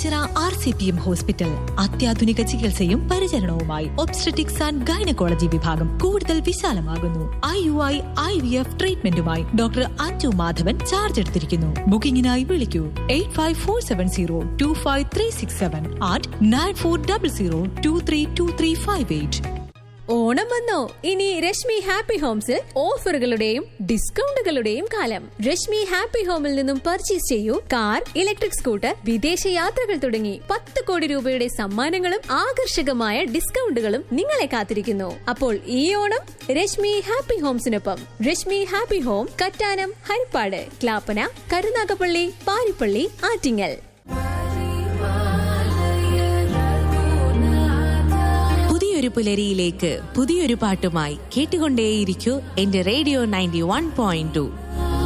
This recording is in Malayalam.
Ochira R C P M hospital അത്യാധുനിക ചികിത്സയും പരിചരണവുമായി ഒബ്സ്ട്രറ്റിക്സ് ആൻഡ് ഗൈനക്കോളജി വിഭാഗം കൂടുതൽ വിശാലമാകുന്നു I U I I V F ട്രീറ്റ്മെന്റുമായി ഡോക്ടർ അഞ്ജു മാധവൻ ചാർജ് എടുത്തിരിക്കുന്നു ബുക്കിംഗിനായി വിളിക്കൂ eight five four seven zero two five three six seven eight nine four double zero two three two three five eight Onam വന്നോ ഇനി രശ്മി ഹാപ്പി ഹോംസിൽ ഓഫറുകളുടെയും ഡിസ്കൗണ്ടുകളുടെയും കാലം രശ്മി ഹാപ്പി ഹോമിൽ നിന്നും പർച്ചേസ് ചെയ്യൂ കാർ ഇലക്ട്രിക് സ്കൂട്ടർ വിദേശ യാത്രകൾ തുടങ്ങി പത്ത് കോടി രൂപയുടെ സമ്മാനങ്ങളും ആകർഷകമായ ഡിസ്കൗണ്ടുകളും നിങ്ങളെ കാത്തിരിക്കുന്നു അപ്പോൾ ഈ ഓണം രശ്മി ഹാപ്പി ഹോംസിനൊപ്പം രശ്മി ഹാപ്പി ഹോം കറ്റാനം ഹരിപ്പാട് ക്ലാപ്പന കരുനാഗപ്പള്ളി പാരിപ്പള്ളി ആറ്റിങ്ങൽ പുതിയൊരു പുലരിയിലേക്ക് പുതിയൊരു പാട്ടുമായി കേട്ടുകൊണ്ടേയിരിക്കൂ എന്റെ radio ninety one point to